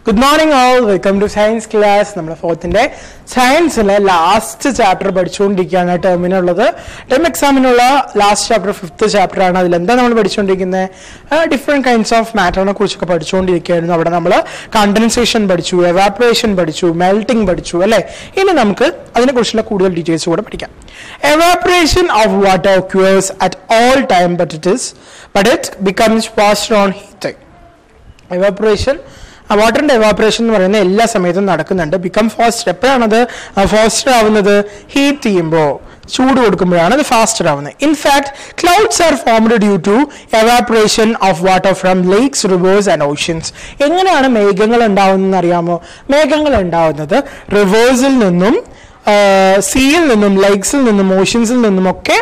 Good morning all welcome to science class നമ്മുടെ ഫോർത്തിന്റെ സയൻസിലെ ലാസ്റ്റ് ചാപ്റ്റർ പഠിച്ചുകൊണ്ടിരിക്കുകയാണ് ടേമിനുള്ളത് ടേം എക്സാമിനുള്ള ലാസ്റ്റ് ചാപ്റ്റർ ഫിഫ്ത്ത് ചാപ്റ്റർ ആണ് അതിൽ എന്താ നമ്മൾ പഠിച്ചുകൊണ്ടിരിക്കുന്നത് ഡിഫറെന്റ് കൈൻഡ്സ് ഓഫ് മാറ്ററിനെ കുറിച്ചൊക്കെ പഠിച്ചുകൊണ്ടിരിക്കുകയായിരുന്നു അവിടെ നമ്മൾ കണ്ടൻസേഷൻ പഠിച്ചു എവാപ്പറേഷൻ പഠിച്ചു മെൽറ്റിംഗ് പഠിച്ചു അല്ലെ ഇനി നമുക്ക് അതിനെക്കുറിച്ചുള്ള കൂടുതൽ ഡീറ്റെയിൽസ് കൂടെ പഠിക്കാം evaporation of water occurs at all time but it is but it becomes faster on heating evaporation വാട്ടറിന്റെ എവാപ്പറേഷൻ എന്ന് പറയുന്നത് എല്ലാ സമയത്തും നടക്കുന്നുണ്ട് ബിക്കം ഫാസ്റ്റർ എപ്പോഴാണത് ഫാസ്റ്റർ ആവുന്നത് ഹീറ്റ് ചെയ്യുമ്പോൾ ചൂട് കൊടുക്കുമ്പോഴാണ് അത് ഫാസ്റ്റർ ആവുന്നത് in fact clouds are formed due to evaporation of water from lakes rivers and oceans എങ്ങനെയാണ് മേഘങ്ങൾ ഉണ്ടാവുന്നതെന്ന് അറിയാമോ മേഘങ്ങൾ ഉണ്ടാവുന്നത് റിവേഴ്സിൽ നിന്നും സീയിൽ നിന്നും ലേക്സിൽ നിന്നും ഓഷ്യൻസിൽ നിന്നും ഒക്കെ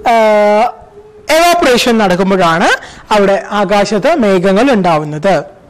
എവാപ്പറേഷൻ നടക്കുമ്പോഴാണ് അവിടെ ആകാശത്ത് മേഘങ്ങൾ ഉണ്ടാവുന്നത്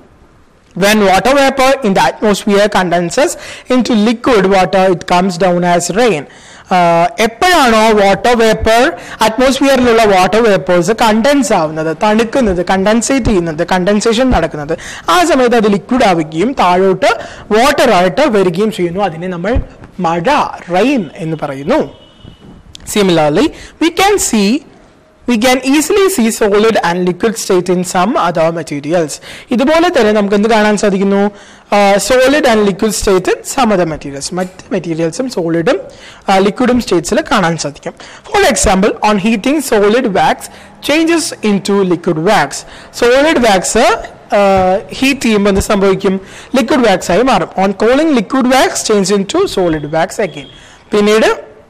When water vapor in the atmosphere condenses into liquid water, it comes down as rain. Ah എപ്പോഴാണോ വാട്ടർ വേപ്പർ അറ്റ്മോസ്ഫിയറിലുള്ള വാട്ടർ വേപ്പേഴ്സ് കണ്ടൻസ് ആവുന്നത് തണുക്കുന്നത് കണ്ടൻസേറ്റ് ചെയ്യുന്നത് കണ്ടൻസേഷൻ നടക്കുന്നത് ആ സമയത്ത് അത് ലിക്വിഡ് ആവുകയും താഴോട്ട് വാട്ടർ ആയിട്ട് വരികയും ചെയ്യുന്നു അതിനെ നമ്മൾ മഴ റെയിൻ എന്ന് പറയുന്നു Similarly, we can see we can easily see solid and liquid state in some other materials. ഇതുപോലെ തന്നെ നമുക്ക് എന്ത് കാണാൻ സാധിക്കുന്നു solid and liquid state in some other materials മറ്റ് മെറ്റീരിയൽസും സോളിഡും ലിക്വിഡും സ്റ്റേറ്റ്സിൽ കാണാൻ സാധിക്കും for example on heating solid wax changes into liquid wax solid wax heat ചെയ്യുമ്പോൾ എന്ത് സംഭവിക്കും ലിക്വിഡ് വാക്സ് ആയി മാറും on cooling liquid wax change into solid wax again പിന്നീട്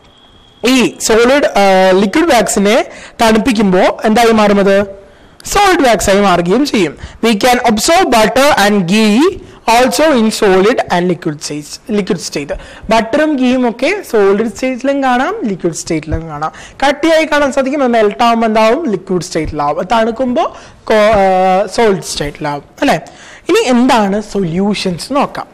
ഈ സോളിഡ് ലിക്വിഡ് വാക്സിനെ തണുപ്പിക്കുമ്പോൾ എന്തായി മാറുന്നത് സോളിഡ് വാക്സ് ആയി മാറുകയും ചെയ്യും we can observe butter and ghee also in solid and liquid state liquid state ബട്ടറും ഗീയും ഒക്കെ സോളിഡ് സ്റ്റേറ്റിലും കാണാം ലിക്വിഡ് സ്റ്റേറ്റിലും കാണാം കട്ടിയായി കാണാൻ സാധിക്കും മെൽറ്റ് ആവുമ്പോൾ എന്താവും ലിക്വിഡ് സ്റ്റേറ്റിലാവും തണുക്കുമ്പോൾ സോളിഡ് സ്റ്റേറ്റിലാവും അല്ലേ ഇനി എന്താണ് സൊല്യൂഷൻസ് നോക്കാം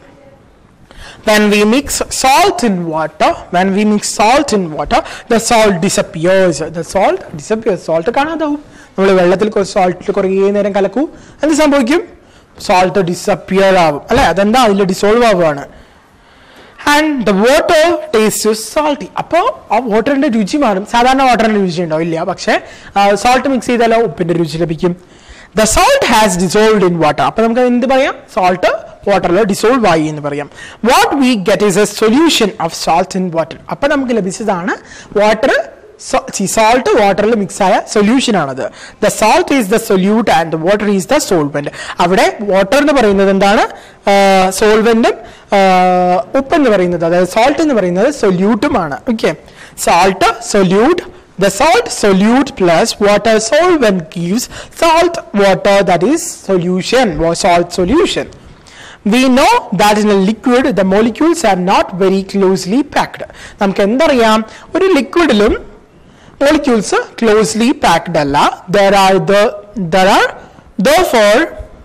when we mix salt in water when we mix salt in water the salt disappears the salt disappears salt കാണാതാവും നമ്മൾ വെള്ളത്തിൽ സോൾട്ടിൽ കുറേ നേരം കലക്കൂ എന്ത് സംഭവിക്കും സോൾട്ട് ഡിസപ്പിയർ ആവും അല്ലെ അതെന്താ അതിൽ ഡിസോൾവ് ആവുകയാണ് and the water taste salty അപ്പോൾ ആ വാട്ടറിന്റെ രുചി മാറും സാധാരണ വാട്ടറിന്റെ രുചി ഉണ്ടോ ഇല്ല പക്ഷേ സോൾട്ട് മിക്സ് ചെയ്താലോ ഉപ്പിന്റെ രുചി ലഭിക്കും the salt has dissolve in water അപ്പൊ നമുക്ക് എന്ത് പറയാം സോൾട്ട് വാട്ടറിൽ ഡിസോൾവ് ആയി എന്ന് പറയാം what we get is a solution of salt in water അപ്പൊ നമുക്ക് ലഭിച്ചതാണ് വാട്ടർ സോൾട്ട് വാട്ടറിൽ മിക്സ് ആയ സൊല്യൂഷൻ ആണത് the salt is the solute and water is the solvent അവിടെ വാട്ടർ എന്ന് പറയുന്നത് എന്താണ് സോൾവെന്റും ഉപ്പ് എന്ന് പറയുന്നത് അതായത് സോൾട്ട് എന്ന് പറയുന്നത് സൊല്യൂട്ടുമാണ് okay salt solute The salt solute plus water solvent gives salt water that is solution or salt solution. We know that in a liquid the molecules are not very closely packed. നമുക്ക് എന്തറിയാം ഒരു ലിക്വിഡിലും molecules closely packed അല്ല there are there are therefore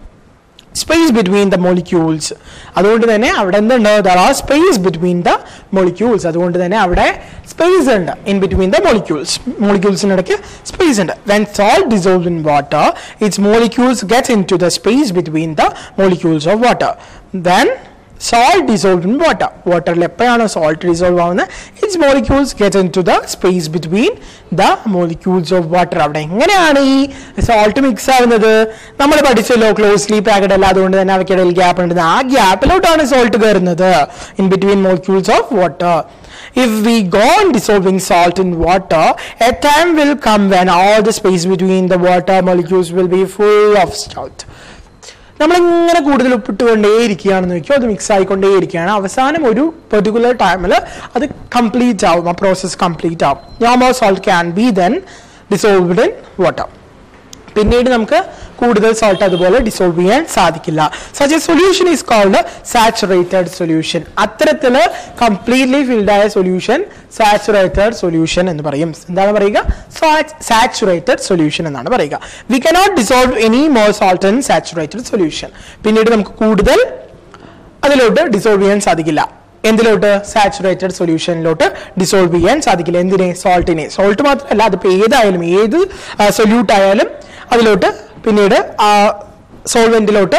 space between the molecules അതുകൊണ്ട് തന്നെ അവിടെ എന്തുണ്ട് there are space between the molecules അതുകൊണ്ട് തന്നെ അവിടെ സ്പേസ് ഉണ്ട് ഇൻ ബിറ്റ്വീൻ ദ മോളിക്യൂൾസ് മോളിക്യൂൾസിനിടയ്ക്ക് സ്പേസ് ഉണ്ട് when salt dissolve in water its molecules get into the space between the molecules of water then salt dissolved in water വാട്ടറിൽ എപ്പോഴാണ് salt dissolve ആവുന്നത് its molecules get into the space between the molecules of water അവിടെ എങ്ങനെയാണ് ഈ salt mix ആവുന്നത് നമ്മൾ പഠിച്ചല്ലോ closely packed അല്ല അതുകൊണ്ട് തന്നെ അവയ്ക്കിടയിൽ ഗ്യാപ്പ് ഉണ്ട് ആ ഗ്യാപ്പിലോട്ടാണ് സോൾട്ട് കയറുന്നത് in between molecules of water If we go on dissolving salt in water, a time will come when all the space between the water molecules will be full of salt. നമ്മളിങ്ങനെ കൂടുതൽ ഉപ്പിട്ടുകൊണ്ടേയിരിക്കുകയാണെന്ന് വെക്കും അത് mix ആയിക്കൊണ്ടേയിരിക്കുകയാണ് അവസാനം ഒരു particular ടൈമിൽ അത് complete ആവും ആ പ്രോസസ് കംപ്ലീറ്റ് ആവും no more salt can be then dissolved in water പിന്നീട് നമുക്ക് കൂടുതൽ സോൾട്ട് അതുപോലെ ഡിസോൾവ് ചെയ്യാൻ സാധിക്കില്ല such a solution is called saturated solution അത്തരത്തില് കംപ്ലീറ്റ്ലി ഫിൽഡ് ആയ സൊല്യൂഷൻ സാച്ചുറേറ്റഡ് സൊല്യൂഷൻ എന്ന് പറയും എന്താണ് പറയുക സാച്ചുറേറ്റഡ് സൊല്യൂഷൻ എന്നാണ് പറയുക we cannot dissolve any more salt in saturated solution പിന്നീട് നമുക്ക് കൂടുതൽ അതിലോട്ട് ഡിസോൾവ് ചെയ്യാൻ സാധിക്കില്ല എന്തിലോട്ട് സാച്ചുറേറ്റഡ് സൊല്യൂഷനിലോട്ട് ഡിസോൾവ് ചെയ്യാൻ സാധിക്കില്ല എന്തിനെ സോൾട്ടിനെ സോൾട്ട് മാത്രമല്ല അതിപ്പോൾ ഏതായാലും ഏത് സൊല്യൂട്ട് ആയാലും അതിലോട്ട് പിന്നീട് ആ സോൾവെന്റിലോട്ട്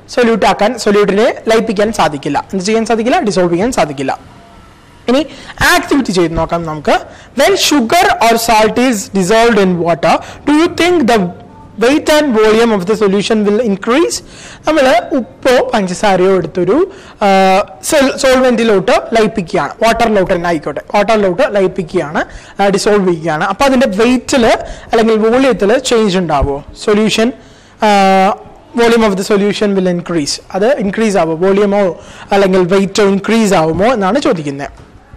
സൊല്യൂട്ട് ആക്കാൻ സൊല്യൂട്ടിനെ ലയിപ്പിക്കാൻ സാധിക്കില്ല എന്ത് ചെയ്യാൻ സാധിക്കില്ല ഡിസോൾവ് ചെയ്യാൻ സാധിക്കില്ല ഇനി ആക്ടിവിറ്റി ചെയ്ത് നോക്കാം നമുക്ക് when sugar or salt is dissolve in water do you think the weight and volume of the solution will increase നമ്മൾ ഉപ്പോ പഞ്ചസാരയോ എടുത്തൊരു സോൾവെന്റിലോട്ട് ലയിപ്പിക്കുകയാണ് വാട്ടറിലോട്ട് തന്നെ ആയിക്കോട്ടെ വാട്ടറിലോട്ട് ലയിപ്പിക്കുകയാണ് ഡിസോൾവ് ചെയ്യുകയാണ് അപ്പൊ അതിന്റെ വെയിറ്റിൽ അല്ലെങ്കിൽ വോളിയത്തിൽ ചേഞ്ച് ഉണ്ടാവുമോ solution volume of the solution will increase അത് ഇൻക്രീസ് ആവുമോ വോളിയമോ അല്ലെങ്കിൽ വെയിറ്റോ ഇൻക്രീസ് ആവുമോ എന്നാണ് ചോദിക്കുന്നത്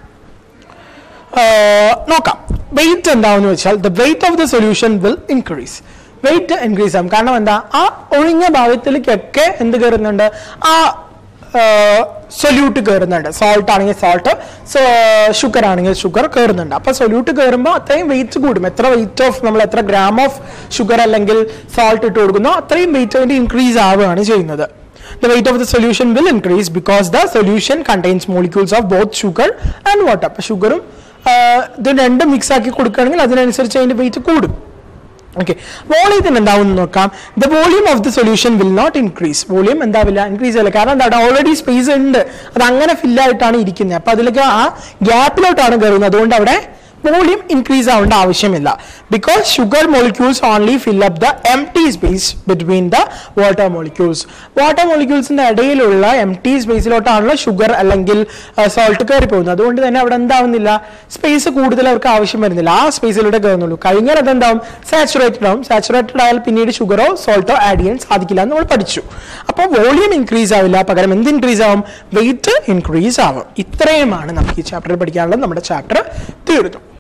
നോക്കാം വെയിറ്റ് എന്താവെന്ന് വെച്ചാൽ the weight of the solution will increase weight increase ആവും കാരണം എന്താ ആ ഒഴിഞ്ഞ ഭാഗത്തിലേക്കൊക്കെ എന്ത് കയറുന്നുണ്ട് ആ സൊല്യൂട്ട് കയറുന്നുണ്ട് സോൾട്ട് ആണെങ്കിൽ സോൾട്ട് ഷുഗർ ആണെങ്കിൽ ഷുഗർ കയറുന്നുണ്ട് അപ്പൊ സൊല്യൂട്ട് കയറുമ്പോൾ അത്രയും വെയിറ്റ് കൂടും എത്ര വെയിറ്റ് ഓഫ് നമ്മൾ എത്ര ഗ്രാം ഓഫ് ഷുഗർ അല്ലെങ്കിൽ സോൾട്ട് ഇട്ട് കൊടുക്കുന്നോ അത്രയും വെയിറ്റ് അതിന്റെ ഇൻക്രീസ് ആവുകയാണ് ചെയ്യുന്നത് the weight of the solution will increase because the solution contains molecules of both sugar and water അപ്പൊ ഷുഗറും ഇത് രണ്ടും മിക്സ് ആക്കി കൊടുക്കുകയാണെങ്കിൽ അതിനനുസരിച്ച് അതിന്റെ വെയിറ്റ് കൂടും ഓക്കെ വോളിയത്തിന് എന്താവും നോക്കാം the volume of the solution will not increase volume എന്താവില്ല ഇൻക്രീസ് ചെയ്യില്ല കാരണം എന്താ ഓൾറെഡി സ്പേസ് ഉണ്ട് അത് അങ്ങനെ ഫില്ലായിട്ടാണ് ഇരിക്കുന്നത് അപ്പൊ അതിലേക്ക് ആ ഗ്യാപ്പിലോട്ടാണ് കയറുന്നത് അതുകൊണ്ട് അവിടെ വോളിയം ഇൻക്രീസ് ആവേണ്ട ആവശ്യമില്ല because sugar molecules only fill up the empty space between the water molecules water മോളിക്യൂൾസിന്റെ ഇടയിലുള്ള എം ടി സ്പേസിലോട്ടാണല്ലോ ഷുഗർ അല്ലെങ്കിൽ സോൾട്ട് കയറി പോകുന്നത് അതുകൊണ്ട് തന്നെ അവിടെ എന്താവുന്നില്ല സ്പേസ് കൂടുതൽ അവർക്ക് ആവശ്യം വരുന്നില്ല ആ സ്പേസിലൂടെ കയറുന്നുള്ളൂ കഴിഞ്ഞാൽ അതെന്താവും സാച്ചുറേറ്റഡ് ആവും സാച്ചുറേറ്റഡ് ആയാൽ പിന്നീട് ഷുഗറോ സോൾട്ടോ ആഡ് ചെയ്യാൻ സാധിക്കില്ല എന്ന് നമ്മൾ പഠിച്ചു അപ്പോൾ വോളിയം ഇൻക്രീസ് ആവില്ല പകരം എന്ത് ഇൻക്രീസ് ആവും വെയിറ്റ് ഇൻക്രീസ് ആവും ഇത്രയുമാണ് നമുക്ക് ഈ ചാപ്റ്ററിൽ പഠിക്കാനുള്ളത് നമ്മുടെ ചാപ്റ്റർ തീർന്നു